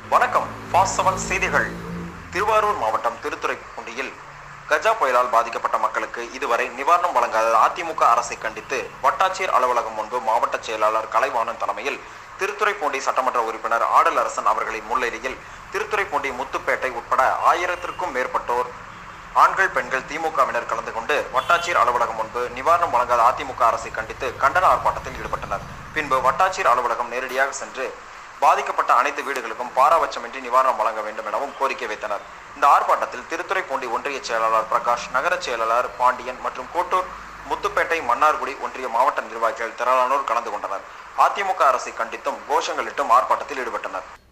வணக்கம் fast seven செய்திகள் திருவாரூர் மாவட்டம் திருத்துறைப்பூண்டியில் கஜா புயலால் பாதிக்கப்பட்ட மக்களுக்கு இதுவரை நிவாரணம் வழங்காத அதிமுக அரசை கண்டித்து வட்டாட்சியர் அலுவலகம் முன்பு மாவட்ட செயலாளர் கலைவாணன் தலைமையில் திருத்துறைப்பூண்டி சட்டமன்ற உறுப்பினர் ஆடல் அரசன் அவர்களின் முன்னிலையில் திருத்துறைப்பூண்டி முத்துப்பேட்டை உட்பட ஆயிரத்திற்கும் மேற்பட்டோர் ஆண்கள் பெண்கள் திமுகவினர் கலந்து கொண்டு வட்டாட்சியர் அலுவலகம் முன்பு நிவாரணம் வழங்காத அதிமுக அரசை கண்டித்து கண்டன ஆர்ப்பாட்டத்தில் ஈடுபட்டனர் பின்பு வட்டாட்சியர் அலுவலகம் நேரடியாக சென்று பாதிக்கப்பட்ட அனைத்து வீடுகளுக்கும் பாராபட்சமின்றி நிவாரணம் வழங்க வேண்டும் எனவும் கோரிக்கை வைத்தனர் இந்த ஆர்ப்பாட்டத்தில் திருத்துறைப்பூண்டி ஒன்றிய செயலாளர் பிரகாஷ் நகர செயலாளர் பாண்டியன் மற்றும் கோட்டூர் முத்துப்பேட்டை மன்னார்குடி ஒன்றிய மாவட்ட நிர்வாகிகள் திரளானோர் கலந்து கொண்டனர் அதிமுக அரசை கண்டித்தும் கோஷங்களிட்டும் ஆர்ப்பாட்டத்தில் ஈடுபட்டனர்